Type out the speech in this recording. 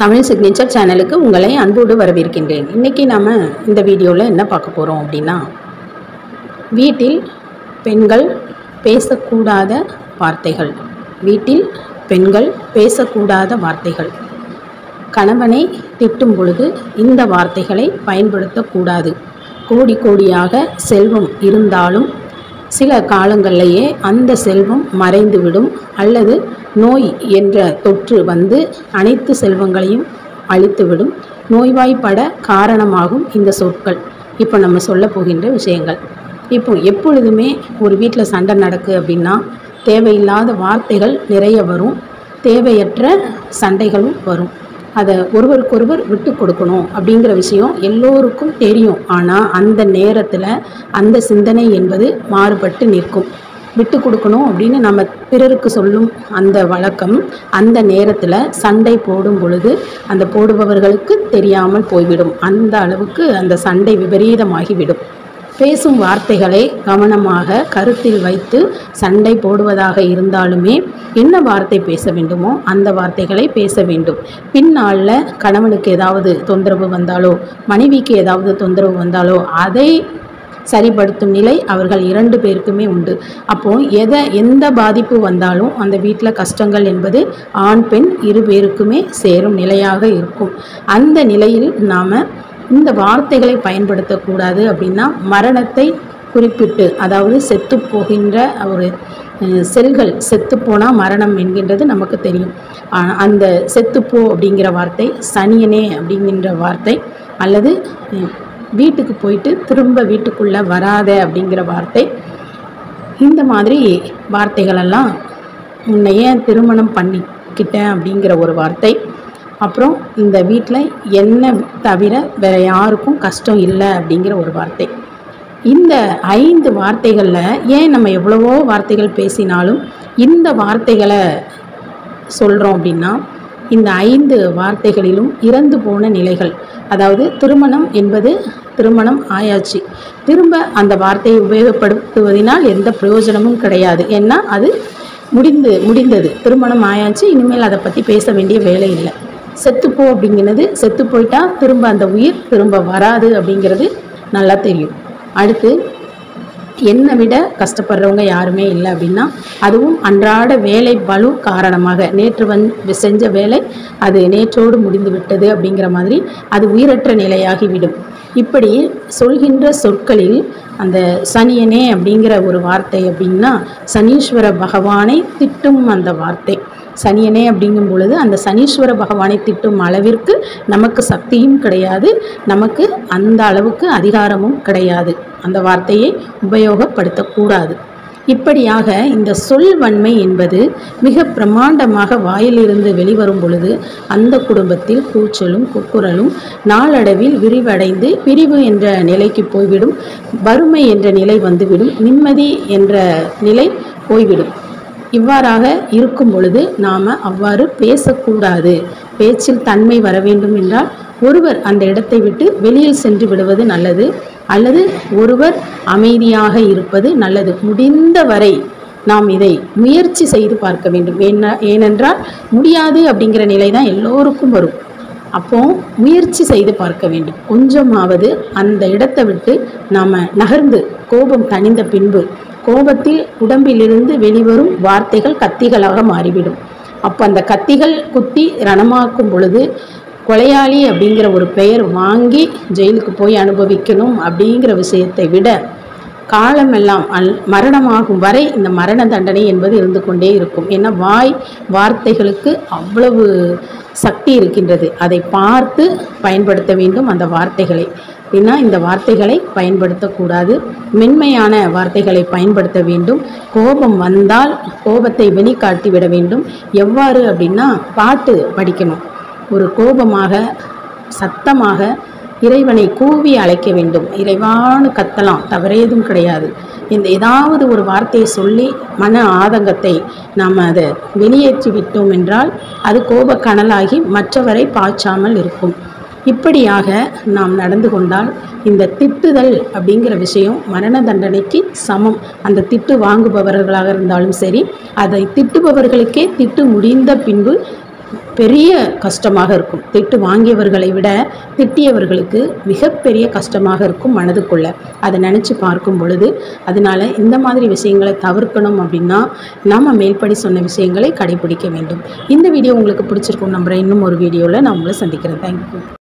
Tamil signature சேனலுக்கு உங்களை அன்போடு வரவேற்கின்றேன் இன்றைக்கி நாம் இந்த வீடியோவில் என்ன பார்க்க போகிறோம் அப்படின்னா வீட்டில் பெண்கள் பேசக்கூடாத வார்த்தைகள் வீட்டில் பெண்கள் பேசக்கூடாத வார்த்தைகள் கணவனை திட்டும் பொழுது இந்த வார்த்தைகளை பயன்படுத்தக்கூடாது கோடி கோடியாக செல்வம் இருந்தாலும் சில காலங்களிலேயே அந்த செல்வம் மறைந்துவிடும் அல்லது நோய் என்ற தொற்று வந்து அனைத்து செல்வங்களையும் அழித்துவிடும் நோய்வாய்ப்பட காரணமாகும் இந்த சொற்கள் இப்போ நம்ம சொல்ல போகின்ற விஷயங்கள் இப்போ எப்பொழுதுமே ஒரு வீட்டில் சண்டை நடக்கு அப்படின்னா தேவையில்லாத வார்த்தைகள் நிறைய வரும் தேவையற்ற சண்டைகளும் வரும் அதை ஒருவருக்கொருவர் விட்டு கொடுக்கணும் அப்படிங்கிற விஷயம் எல்லோருக்கும் தெரியும் ஆனால் அந்த நேரத்தில் அந்த சிந்தனை என்பது மாறுபட்டு நிற்கும் விட்டு கொடுக்கணும் அப்படின்னு நம்ம பிறருக்கு சொல்லும் அந்த வழக்கம் அந்த நேரத்தில் சண்டை போடும் பொழுது அந்த போடுபவர்களுக்கு தெரியாமல் போய்விடும் அந்த அளவுக்கு அந்த சண்டை விபரீதமாகிவிடும் பேசும் வார்த்தைகளை கவனமாக கருத்தில் வைத்து சண்டை போடுவதாக இருந்தாலுமே என்ன வார்த்தை பேச வேண்டுமோ அந்த வார்த்தைகளை பேச வேண்டும் பின்னாளில் கணவனுக்கு ஏதாவது தொந்தரவு வந்தாலோ மனைவிக்கு ஏதாவது தொந்தரவு வந்தாலோ அதை சரிப்படுத்தும் நிலை அவர்கள் இரண்டு பேருக்குமே உண்டு அப்போ எதை எந்த பாதிப்பு வந்தாலும் அந்த வீட்டில் கஷ்டங்கள் என்பது ஆண் பெண் இரு பேருக்குமே சேரும் நிலையாக இருக்கும் அந்த நிலையில் நாம் இந்த வார்த்தைகளை பயன்படுத்தக்கூடாது அப்படின்னா மரணத்தை குறிப்பிட்டு அதாவது செத்து போகின்ற ஒரு அஹ், செல்கள் செத்துப்போனால் மரணம் என்கின்றது நமக்கு தெரியும் ஆ- அந்த செத்துப்போ அப்படிங்கிற வார்த்தை சனியனே அப்படிங்கின்ற வார்த்தை அல்லது அஹ், வீட்டுக்கு போயிட்டு திரும்ப வீட்டுக்குள்ளே வராத அப்படிங்கிற வார்த்தை இந்த மாதிரி வார்த்தைகளெல்லாம் உன்னை ஏன் திருமணம் பண்ணிக்கிட்டேன் அப்படிங்கிற ஒரு வார்த்தை அப்புறம் இந்த வீட்டில் என்ன தவிர வேற யாருக்கும் கஷ்டம் இல்லை அப்படிங்கிற ஒரு வார்த்தை இந்த ஐந்து வார்த்தைகளில் ஏன் நம்ம எவ்வளவோ வார்த்தைகள் பேசினாலும் இந்த வார்த்தைகளை சொல்கிறோம் அப்படின்னா இந்த ஐந்து வார்த்தைகளிலும் இறந்து போன நிலைகள் அதாவது திருமணம் என்பது திருமணம் ஆயாச்சு திரும்ப அந்த வார்த்தையை உபயோகப்படுத்துவதனால் எந்த பிரயோஜனமும் கிடையாது ஏன்னா அது முடிந்து முடிந்தது திருமணம் ஆயாச்சு இனிமேல் அதை பற்றி பேச வேண்டிய வேலை இல்லை செத்துப்போ அப்படிங்கிறது செத்து போயிட்டா திரும்ப அந்த உயிர் திரும்ப வராது அப்படிங்கிறது நல்லா தெரியும் அடுத்து என்னை விட கஷ்டப்படுறவங்க யாருமே இல்லை அப்படின்னா அதுவும் அன்றாட வேலை பளு காரணமாக நேற்று வந் செஞ்ச வேலை அது நேற்றோடு முடிந்து விட்டது அப்படிங்கிற மாதிரி அது உயிரற்ற நிலையாகிவிடும் இப்படி சொல்கின்ற சொற்களில் அந்த சனியனே அப்படிங்கிற ஒரு வார்த்தை அப்படின்னா சனீஸ்வர பகவானை திட்டும் அந்த வார்த்தை சனியனே அப்படிங்கும் பொழுது அந்த சனீஸ்வர பகவானை திட்டும் அளவிற்கு நமக்கு சக்தியும் கிடையாது நமக்கு அந்த அளவுக்கு அதிகாரமும் கிடையாது அந்த வார்த்தையை உபயோகப்படுத்தக்கூடாது இப்படியாக இந்த சொல்வன்மை என்பது மிக பிரமாண்டமாக வாயிலிருந்து வெளிவரும் பொழுது அந்த குடும்பத்தில் கூச்சலும் குக்குரலும் நாளடைவில் விரிவடைந்து பிரிவு என்ற நிலைக்கு போய்விடும் வறுமை என்ற நிலை வந்துவிடும் நிம்மதி என்ற நிலை போய்விடும் இவ்வாறாக இருக்கும் பொழுது நாம் அவ்வாறு பேசக்கூடாது பேச்சில் தன்மை வர வேண்டும் என்றால் ஒருவர் அந்த இடத்தை விட்டு வெளியில் சென்று விடுவது நல்லது அல்லது ஒருவர் அமைதியாக இருப்பது நல்லது முடிந்த வரை நாம் இதை முயற்சி செய்து பார்க்க வேண்டும் ஏன்னா ஏனென்றால் முடியாது அப்படிங்கிற நிலை தான் எல்லோருக்கும் வரும் அப்போ முயற்சி செய்து பார்க்க வேண்டும் கொஞ்சமாவது அந்த இடத்தை விட்டு நாம் நகர்ந்து கோபம் தணிந்த பின்பு கோபத்தில் உடம்பிலிருந்து வெளிவரும் வார்த்தைகள் கத்திகளாக மாறிவிடும் அப்போ அந்த கத்திகள் குத்தி ரணமாக்கும் பொழுது கொலையாளி அப்படிங்கிற ஒரு பெயர் வாங்கி ஜெயிலுக்கு போய் அனுபவிக்கணும் அப்படிங்கிற விஷயத்தை விட காலமெல்லாம் அல் மரணமாகும் வரை இந்த மரண தண்டனை என்பது இருந்து கொண்டே இருக்கும் ஏன்னா வாய் வார்த்தைகளுக்கு அவ்வளவு சக்தி இருக்கின்றது அதை பார்த்து பயன்படுத்த வேண்டும் அந்த வார்த்தைகளை ஏன்னா இந்த வார்த்தைகளை பயன்படுத்தக்கூடாது மென்மையான வார்த்தைகளை பயன்படுத்த வேண்டும் கோபம் வந்தால் கோபத்தை வெளிக்காட்டி விட வேண்டும் எவ்வாறு அப்படின்னா பாட்டு படிக்கணும் ஒரு கோபமாக சத்தமாக இறைவனை கூவி அழைக்க வேண்டும் இறைவான்னு கத்தலாம் தவறேதும் கிடையாது இந்த ஏதாவது ஒரு வார்த்தையை சொல்லி மன ஆதங்கத்தை நாம் அதை வெளியேற்றி விட்டோம் என்றால் அது கோபக்கனலாகி மற்றவரை பாய்ச்சாமல் இருக்கும் இப்படியாக நாம் நடந்து கொண்டால் இந்த திட்டுதல் அப்படிங்கிற விஷயம் மரண தண்டனைக்கு சமம் அந்த திட்டு வாங்குபவர்களாக இருந்தாலும் சரி அதை திட்டுபவர்களுக்கே திட்டு முடிந்த பின்பு பெரிய கஷ்டமாக இருக்கும் திட்டு வாங்கியவர்களை விட திட்டியவர்களுக்கு மிகப்பெரிய கஷ்டமாக இருக்கும் மனதுக்குள்ள அதை நினச்சி பார்க்கும் பொழுது அதனால் இந்த மாதிரி விஷயங்களை தவிர்க்கணும் அப்படின்னா நாம் மேல்படி சொன்ன விஷயங்களை கடைபிடிக்க வேண்டும் இந்த வீடியோ உங்களுக்கு பிடிச்சிருக்கும் நம்புகிறேன் இன்னும் ஒரு வீடியோவில் நான் உங்களை சந்திக்கிறேன் தேங்க்யூ